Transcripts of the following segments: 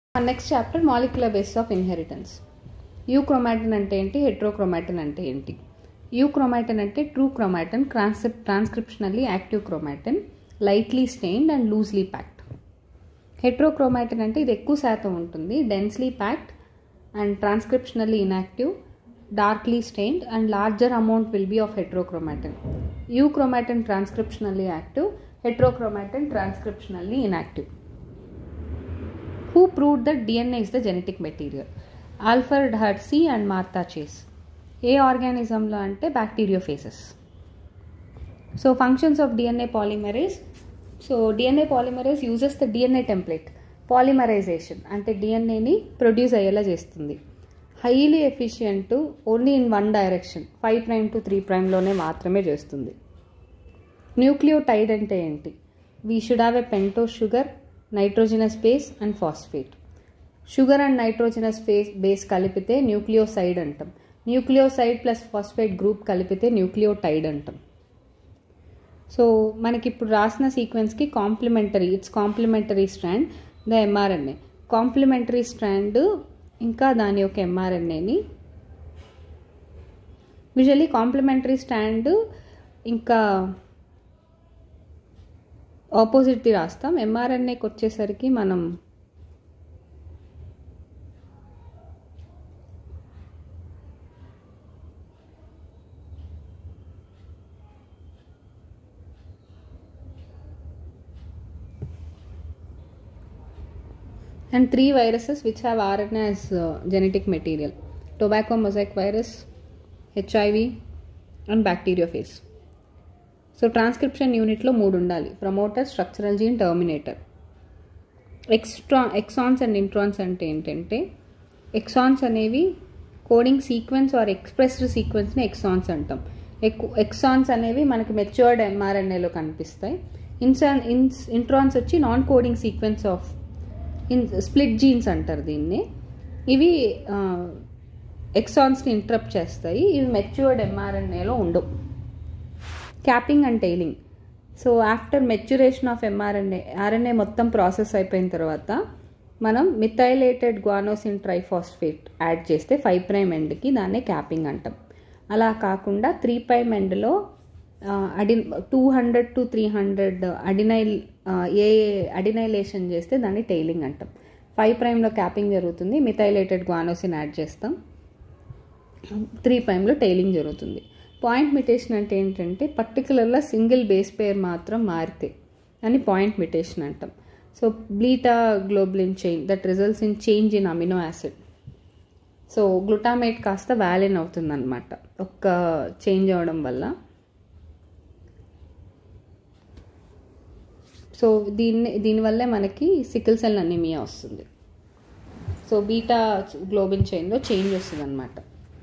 Next chapter molecular base of inheritance euchromatin అంటే ఏంటి heterochromatin అంటే ఏంటి యూక్రోమాటిన్ అంటే true chromatin transcrip transcriptionally active chromatin lightly stained and loosely packed heterochromatin అంటే ఇది ఎక్కువ శాతం ఉంటుంది densely packed and transcriptionally inactive darkly stained and larger amount will be of heterochromatin euchromatin transcriptionally active heterochromatin transcriptionally inactive who proved that DNA is the genetic material. Alfred Hersey and Martha Chase. ఏ ఆర్గానిజంలో అంటే bacteriophages so functions of DNA polymerase so DNA polymerase uses the DNA template polymerization అంటే డిఎన్ఏని produce అయ్యేలా చేస్తుంది highly efficient only in one direction five prime to three ప్రైమ్లోనే మాత్రమే చేస్తుంది న్యూక్లియోటైడ్ అంటే ఏంటి we should have a pento sugar nitrogenous base and phosphate sugar and nitrogenous base base కలిపితే న్యూక్లియోసైడ్ అంటాం న్యూక్లియోసైడ్ ప్లస్ ఫాస్ఫేట్ గ్రూప్ కలిపితే nucleotide అంటాం so మనకి ఇప్పుడు రాసిన సీక్వెన్స్కి complementary it's complementary strand the mRNA complementary strand ఇంకా దాని యొక్క ఎంఆర్ఎన్ఏని యూజువల్లీ కాంప్లిమెంటరీ స్టాండ్ ఇంకా ఆపోజిట్ది రాస్తాం ఎంఆర్ఎన్ఏకి వచ్చేసరికి మనం and three viruses which have RNA as uh, genetic material tobacco mosaic virus, HIV and bacteriophage. So transcription యూనిట్లో మూడు ఉండాలి promoter structural gene terminator extra exons and introns అంటే ఏంటంటే ఎక్సాన్స్ అనేవి కోడింగ్ సీక్వెన్స్ ఆర్ ఎక్స్ప్రెస్డ్ సీక్వెన్స్ని exons అంటాం ex exons అనేవి మనకి మెచ్యూర్డ్ ఎంఆర్ఎన్ఏలో కనిపిస్తాయి ఇన్సాన్ ఇన్స్ ఇంట్రాన్స్ వచ్చి non coding sequence of in split genes అంటారు దీన్ని ఇవి ఎక్సాన్స్ని ఇంటరప్ట్ చేస్తాయి ఇవి మెచ్యూర్డ్ ఎంఆర్ఎన్ఏలో ఉండవు capping and tailing so after maturation of mRNA RNA మొత్తం ప్రాసెస్ అయిపోయిన తర్వాత మనం మిథైలేటెడ్ గ్వానోసిన్ ట్రైఫాస్ఫేట్ యాడ్ చేస్తే ఫైవ్ ప్రైమ్ ఎండ్కి దాన్నే క్యాపింగ్ అంటాం అలా కాకుండా త్రీ ప్రైమ్ ఎండ్లో అడి two hundred to three hundred adenyl A adenylation చేస్తే దాన్ని టైలింగ్ అంటాం ఫైవ్ ప్రైమ్లో క్యాపింగ్ జరుగుతుంది మిథైలేటెడ్ గ్వానోసిన్ యాడ్ చేస్తాం త్రీ ప్రైమ్లో టైలింగ్ జరుగుతుంది పాయింట్ మిటేషన్ అంటే ఏంటంటే పర్టికులర్గా సింగిల్ బేస్ పేర్ మాత్రం మారితే అని పాయింట్ మిటేషన్ అంటాం so beta globin chain that results in change in amino acid so glutamate కాస్త వ్యాలిన్ అవుతుంది అనమాట ఒక్క చేంజ్ అవ్వడం వల్ల సో దీన్ని దీనివల్లే మనకి సికిల్ సెల్ అనిమియా వస్తుంది సో బీటా గ్లోబిన్ చైన్లో చేంజ్ వస్తుంది అనమాట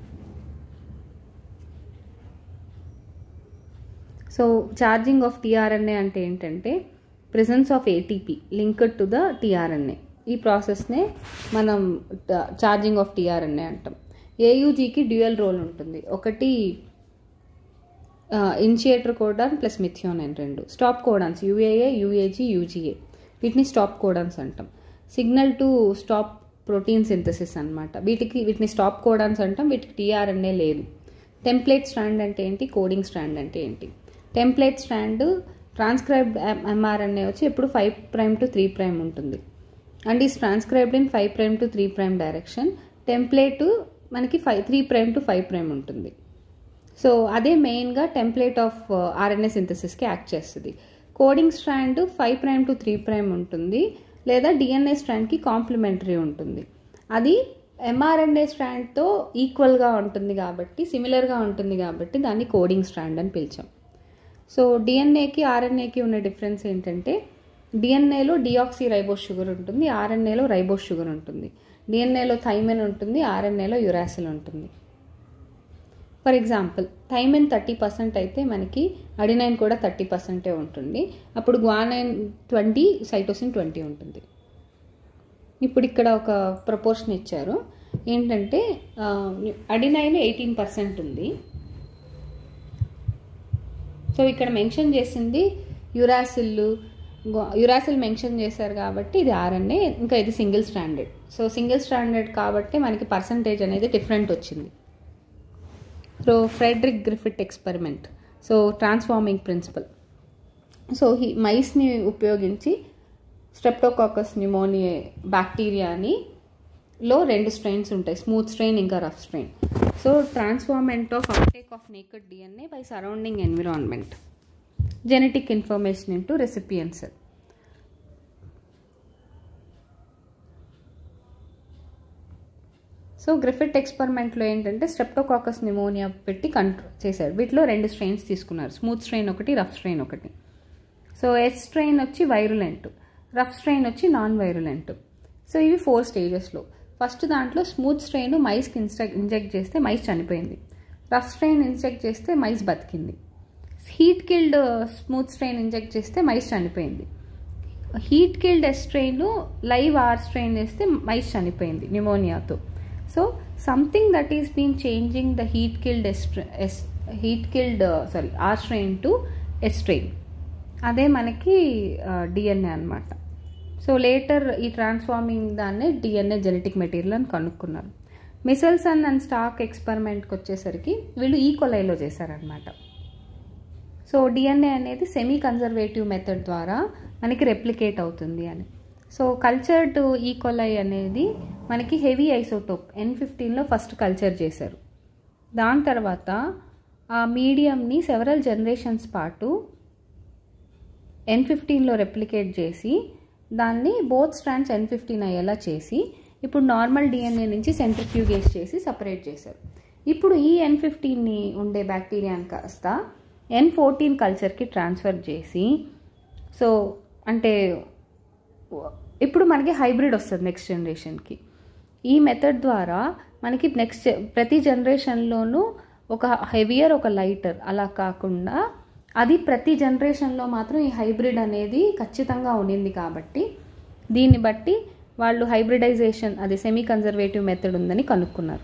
సో ఛార్జింగ్ ఆఫ్ టీఆర్ఎన్ఏ అంటే ఏంటంటే presence of ATP linked to the tRNA ఈ ప్రాసెస్నే మనం ఛార్జింగ్ ఆఫ్ టీఆర్ఎన్ఏ అంటాం ఏయూజీకి డ్యూయల్ రోల్ ఉంటుంది ఒకటి ఇనిషియేటర్ కోడాన్ ప్లస్ మిథియోనైన్ రెండు stop codons UAA UAG UGA వీటిని స్టాప్ కోడాన్స్ అంటాం signal to stop protein synthesis అనమాట వీటికి వీటిని స్టాప్ కోడాన్స్ అంటాం వీటికి టీఆర్ఎన్ఏ లేదు టెంప్లేట్ స్ట్రాండ్ అంటే ఏంటి కోడింగ్ స్ట్రాండ్ అంటే ఏంటి టెంప్లేట్ స్ట్రాండ్ ట్రాన్స్క్రైబ్డ్ ఎంఆర్ఎన్ఏ వచ్చి ఎప్పుడు five prime to three prime ఉంటుంది and is transcribed in five prime to three prime direction template మనకి five three prime to five prime ఉంటుంది సో అదే మెయిన్గా టెంప్లేట్ ఆఫ్ ఆర్ఎన్ఏ సింథసిస్కి యాక్ట్ చేస్తుంది coding strand five prime to three prime ఉంటుంది లేదా DNA స్ట్రాండ్కి complementary ఉంటుంది అది ఎంఆర్ఎన్ఏ స్ట్రాండ్తో ఈక్వల్గా ఉంటుంది కాబట్టి సిమిలర్గా ఉంటుంది కాబట్టి దాన్ని కోడింగ్ స్ట్రాండ్ అని పిలిచాం సో డిఎన్ఏకి ఆర్ఎన్ఏకి ఉన్న డిఫరెన్స్ ఏంటంటే డిఎన్ఏలో డిఆక్సీ రైబోస్ షుగర్ ఉంటుంది ఆర్ఎన్ఏలో రైబోస్ షుగర్ ఉంటుంది డిఎన్ఏలో థైమెన్ ఉంటుంది ఆర్ఎన్ఏలో యురాసిల్ ఉంటుంది for example thymine thirty percent అయితే మనకి అడినైన్ కూడా థర్టీ పర్సెంటే ఉంటుంది అప్పుడు గ్వానైన్ ట్వంటీ సైటోసిన్ ట్వంటీ ఉంటుంది ఇప్పుడు ఇక్కడ ఒక ప్రపోర్షన్ ఇచ్చారు ఏంటంటే అడినైన్ ఎయిటీన్ పర్సెంట్ ఉంది సో ఇక్కడ మెన్షన్ చేసింది యురాసిల్లు యురాసిల్ మెన్షన్ చేశారు కాబట్టి ఇది ఆర్ఎన్ఏ ఇంకా ఇది single standard so single standard కాబట్టి మనకి పర్సంటేజ్ అనేది డిఫరెంట్ వచ్చింది so Frederick Griffith experiment so transforming principle so ఈ మైస్ని ఉపయోగించి స్ట్రెప్టోకాకస్ న్యూమోనియా బ్యాక్టీరియాని లో రెండు స్ట్రెయిన్స్ ఉంటాయి స్మూత్ స్ట్రెయిన్ ఇంకా rough strain so transformant of uptake of naked DNA by surrounding environment genetic information into recipients so Griffith ఎక్స్పెరిమెంట్లో ఏంటంటే Streptococcus pneumonia పెట్టి కంట్రోల్ చేశారు వీటిలో రెండు స్ట్రెయిన్స్ తీసుకున్నారు స్మూత్ స్ట్రెయిన్ ఒకటి రఫ్ స్ట్రెయిన్ ఒకటి సో ఎస్ స్ట్రెయిన్ వచ్చి వైరులెంట్ రఫ్ స్ట్రెయిన్ వచ్చి నాన్ వైరులెంట్ సో ఇవి ఫోర్ స్టేజెస్లో ఫస్ట్ దాంట్లో స్మూత్ స్ట్రెయిన్ మైస్కి ఇన్స్ట్రక్ ఇంజెక్ట్ చేస్తే మైస్ చనిపోయింది రఫ్ స్ట్రెయిన్ ఇంజెక్ట్ చేస్తే మైస్ బతికింది heat killed smooth strain inject చేస్తే మైస్ చనిపోయింది heat killed S strain live R strain వేస్తే మైస్ చనిపోయింది న్యూమోనియాతో so something that is been changing the heat killed S heat killed sorry R strain to S strain అదే మనకి DNA అనమాట so later ఈ transforming దాన్నే DNA genetic material అని కనుక్కున్నారు మిసల్సన్ అండ్ స్టాక్ ఎక్స్పెరిమెంట్కి వచ్చేసరికి వీళ్ళు ఈ కొలైలో చేశారనమాట సో డిఎన్ఏ అనేది సెమీ కన్జర్వేటివ్ మెథడ్ ద్వారా మనకి రెప్లికేట్ అవుతుంది అని సో కల్చర్డ్ ఈ కొలై అనేది మనకి హెవీ ఐసోటోప్ ఎన్ ఫిఫ్టీన్లో ఫస్ట్ కల్చర్ చేశారు దాని తర్వాత ఆ మీడియంని సెవరల్ జనరేషన్స్ పాటు ఎన్ ఫిఫ్టీన్లో రెప్లికేట్ చేసి దాన్ని బోత్ స్ట్రాండ్స్ ఎన్ ఫిఫ్టీన్ అయ్యేలా చేసి ఇప్పుడు నార్మల్ డిఎన్ఏ నుంచి సెంట్రిఫ్యూగేస్ చేసి సపరేట్ చేశారు ఇప్పుడు ఈ ఎన్ ఫిఫ్టీన్ని ఉండే బ్యాక్టీరియాని కాస్త ఎన్ ఫోర్టీన్ కల్చర్కి ట్రాన్స్ఫర్ చేసి సో అంటే ఇప్పుడు మనకి హైబ్రిడ్ వస్తుంది నెక్స్ట్ జనరేషన్కి ఈ మెథడ్ ద్వారా మనకి నెక్స్ట్ ప్రతి జనరేషన్లోనూ ఒక హెవియర్ ఒక లైటర్ అలా కాకుండా అది ప్రతి జనరేషన్లో మాత్రం ఈ హైబ్రిడ్ అనేది ఖచ్చితంగా ఉండింది కాబట్టి దీన్ని బట్టి వాళ్ళు హైబ్రిడైజేషన్ అది సెమీ కన్జర్వేటివ్ మెథడ్ ఉందని కనుక్కున్నారు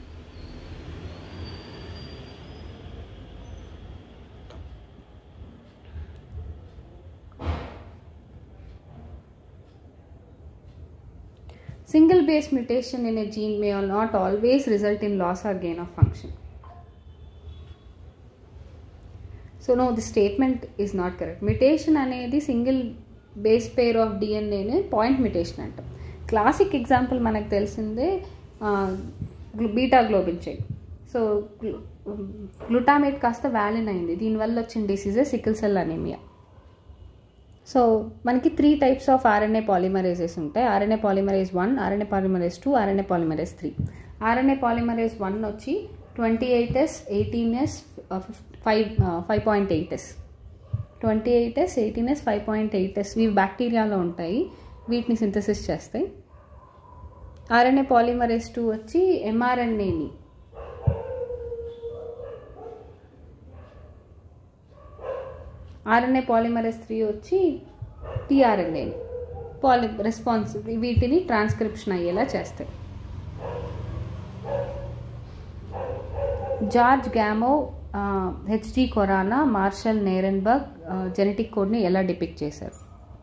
Single base mutation in a gene may or not always result in loss or gain of function. So no the statement is not correct mutation అనేది సింగిల్ బేస్ పేర్ ఆఫ్ డిఎన్ఏని point mutation అంటాం classic example మనకు తెలిసిందే beta globin chain so glutamate కాస్త valine అయింది దీనివల్ల వచ్చిన డిసీజే సికిల్ సెల్ అనీమియా సో మనకి three types of RNA polymerases ఉంటాయి RNA polymerase one RNA polymerase two RNA polymerase three RNA polymerase one వచ్చి twenty eight S eighteen S five five point eight yes twenty eight S eighteen S five point eight S ఇవి బ్యాక్టీరియాలో ఉంటాయి వీటిని synthesis చేస్తాయి RNA polymerase two వచ్చి ఎంఆర్ఎన్ఏని RNA polymerase three వచ్చి టీఆర్ఎన్ఏని పాలి response వీటిని ట్రాన్స్క్రిప్షన్ అయ్యేలా చేస్తాయి George Gamow HD Khorana Marshall Nirenberg genetic కోడ్ని ఎలా డిపిక్ట్ చేశారు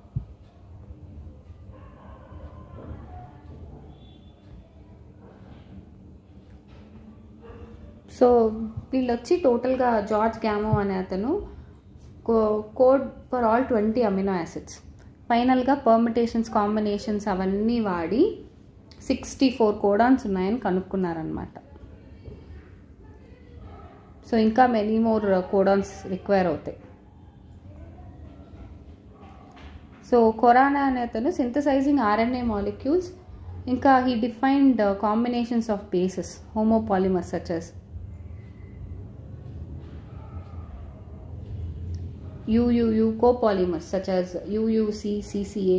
సో వీళ్ళు వచ్చి టోటల్గా జార్జ్ గ్యామో అనే అతను code for all twenty amino acids ఫైనల్గా పర్మిటేషన్స్ కాంబినేషన్స్ అవన్నీ వాడి సిక్స్టీ ఫోర్ కోడాన్స్ ఉన్నాయని కనుక్కున్నారనమాట సో ఇంకా మెనీ మోర్ కోడాన్స్ రిక్వైర్ అవుతాయి సో కొరానా అనే అతను సింథసైజింగ్ ఆర్ఎన్ఏ మాలిక్యూల్స్ ఇంకా he defined combinations of bases homopolymers such UUU copolymers such as UUC, CCA.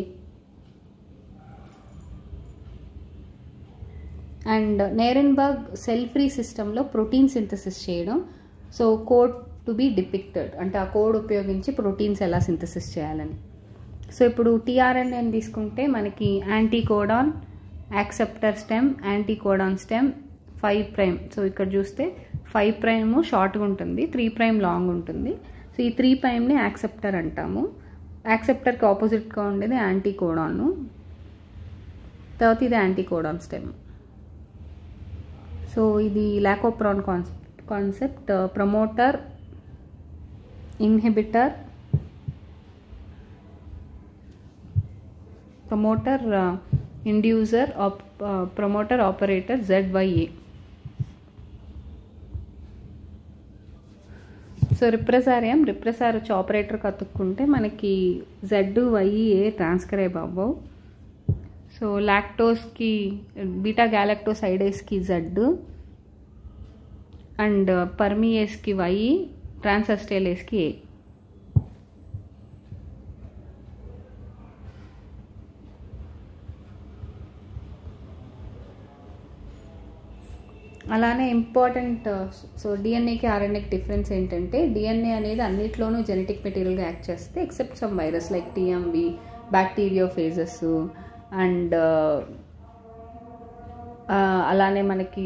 And Nirenberg cell free సిస్టంలో ప్రోటీన్ సింథసిస్ చేయడం so code to be depicted అంటే ఆ code ఉపయోగించి proteins ఎలా సింథసిస్ చేయాలని సో ఇప్పుడు టీఆర్ఎన్ఏని తీసుకుంటే మనకి anticodon acceptor stem anticodon stem five prime so ఇక్కడ చూస్తే ఫైవ్ ప్రైమ్ షార్ట్గా ఉంటుంది త్రీ ప్రైమ్ లాంగ్ ఉంటుంది సో ఈ త్రీ ప్రైమ్ని యాక్సెప్టర్ అంటాము యాక్సెప్టర్కి ఆపోజిట్గా ఉండేది యాంటీ కోడాను తర్వాత ఇది యాంటీ కోడాన్ స్టెమ్ సో ఇది lac operon concept concept promoter inhibitor promoter inducer promoter operator ZYA so రిప్రెసారియం రిప్రెసార్ వచ్చి ఆపరేటర్ కతుక్కుంటే మనకి జెడ్ వైఏ ట్రాన్స్క్రైబ్ అవ్వవు సో లాక్టోస్కి బీటా గ్యాలక్టోసైడేస్కి జెడ్ అండ్ పర్మియేస్కి వై ట్రాన్సస్టేలేస్కి ఏ అలానే ఇంపార్టెంట్ సో డిఎన్ఏకి ఆర్ఎన్ఏకి డిఫరెన్స్ ఏంటంటే డిఎన్ఏ అనేది అన్నిట్లోనూ జెనెటిక్ మెటీరియల్గా యాక్ట్ చేస్తే except some virus like TMV bacteriophages and అలానే మనకి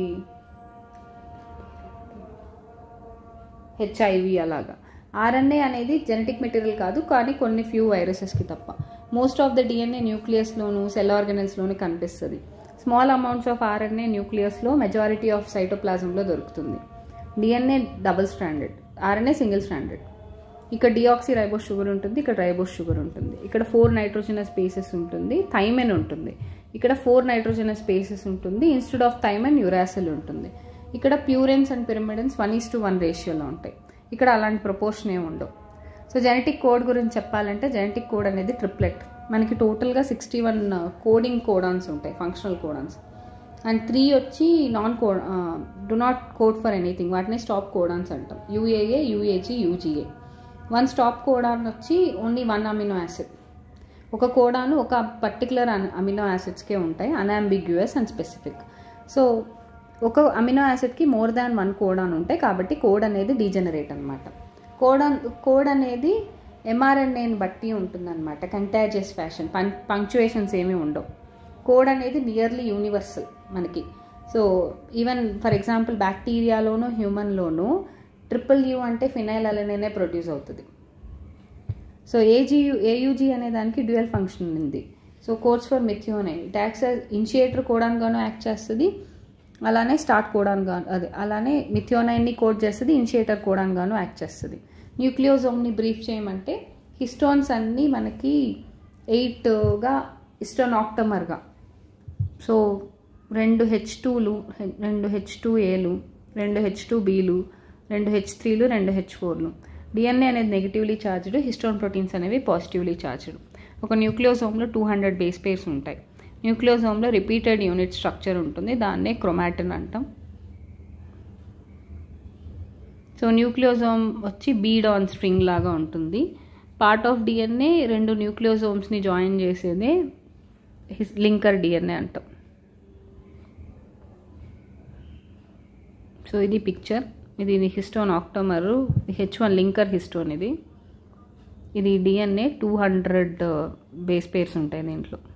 హెచ్ఐవి అలాగా ఆర్ఎన్ఏ అనేది జెనెటిక్ మెటీరియల్ కాదు కానీ కొన్ని ఫ్యూ వైరసెస్కి తప్ప మోస్ట్ ఆఫ్ ద డిఎన్ఏ న్యూక్లియస్లోను సెల్ ఆర్గనల్స్లోనే కనిపిస్తుంది స్మాల్ అమౌంట్స్ ఆఫ్ ఆర్ఎన్ఏ న్యూక్లియస్లో మెజారిటీ ఆఫ్ సైటోప్లాజంలో దొరుకుతుంది DNA double stranded RNA single stranded ఇక్కడ డిఆక్సీ రైబోస్ షుగర్ ఉంటుంది ఇక్కడ రైబోస్ షుగర్ ఉంటుంది ఇక్కడ ఫోర్ నైట్రోజనస్ స్పేసెస్ ఉంటుంది థైమెన్ ఉంటుంది ఇక్కడ ఫోర్ నైట్రోజనస్ స్పేసెస్ ఉంటుంది ఇన్స్టెడ్ ఆఫ్ థైమెన్ యురాసిల్ ఉంటుంది ఇక్కడ purines and pyrimidines one is to one రేషియోలో ఉంటాయి ఇక్కడ అలాంటి ప్రపోర్షన్ ఏమి ఉండవు సో జెనెటిక్ కోడ్ గురించి చెప్పాలంటే జెనెటిక్ కోడ్ అనేది ట్రిప్లెట్ మనకి టోటల్గా సిక్స్టీ వన్ కోడింగ్ కోడాన్స్ ఉంటాయి ఫంక్షనల్ కోడాన్స్ అండ్ త్రీ వచ్చి non code do not code for anything వాటిని స్టాప్ కోడాన్స్ అంటాం UAA UAG UGA one stop codon వచ్చి ఓన్లీ వన్ అమినో యాసిడ్ ఒక కోడాను ఒక పర్టికులర్ అమినో యాసిడ్స్కే ఉంటాయి అన్అంబిగ్యుయస్ అండ్ స్పెసిఫిక్ సో ఒక అమినో యాసిడ్కి మోర్ దాన్ వన్ కోడాన్ ఉంటాయి కాబట్టి కోడ్ అనేది డీజనరేట్ అనమాట కోడాన్ కోడ్ అనేది ఎంఆర్ఎన్ఏని బట్టి ఉంటుందన్నమాట కంటాజియస్ ఫ్యాషన్ పం పంక్చువేషన్స్ ఏమీ ఉండవు కోడ్ అనేది నియర్లీ యూనివర్సల్ మనకి సో ఈవెన్ ఫర్ ఎగ్జాంపుల్ బ్యాక్టీరియాలోను హ్యూమన్లోను ట్రిపుల్ యూ అంటే ఫినైల్ అలనేనే ప్రొడ్యూస్ అవుతుంది సో ఏజీయు ఏయుజీ అనే దానికి డ్యూయల్ ఫంక్షన్ ఉంది so codes for methionine it acts initiator కోడాన్గాను యాక్ట్ చేస్తుంది అలానే స్టార్ట్ కోడాన్గా అదే అలానే మిథియోనైన్ని కోడ్ చేస్తుంది ఇనిషియేటర్ కోడాన్గాను యాక్ట్ చేస్తుంది న్యూక్లియోజోమ్ని బ్రీఫ్ చేయమంటే హిస్టోన్స్ అన్నీ మనకి ఎయిట్గా హిస్టోన్ ఆక్టమర్గా సో రెండు హెచ్ టూలు రెండు హెచ్ టూ ఏలు రెండు హెచ్ టూ బీలు రెండు హెచ్ త్రీలు రెండు హెచ్ ఫోర్లు డిఎన్ఏ అనేది నెగిటివ్లీ ఛార్జ్డ్ హిస్టోన్ ప్రోటీన్స్ అనేవి పాజిటివ్లీ ఛార్జ్డ్ ఒక న్యూక్లియోసోమ్లో టూ హండ్రెడ్ బేస్ పేర్స్ ఉంటాయి న్యూక్లియోసోమ్లో రిపీటెడ్ యూనిట్ స్ట్రక్చర్ ఉంటుంది దాన్నే క్రొమాటిన్ అంటాం సో న్యూక్లియోజోమ్ వచ్చి బీడ్ ఆన్ స్ట్రింగ్ లాగా ఉంటుంది పార్ట్ ఆఫ్ డిఎన్ఏ రెండు న్యూక్లియోజోమ్స్ని జాయిన్ చేసేదే లింకర్ డిఎన్ఏ అంటాం సో ఇది పిక్చర్ ఇది histone octamer H one linker histone ఇది ఇది DNA two hundred base pairs ఉంటాయి దీంట్లో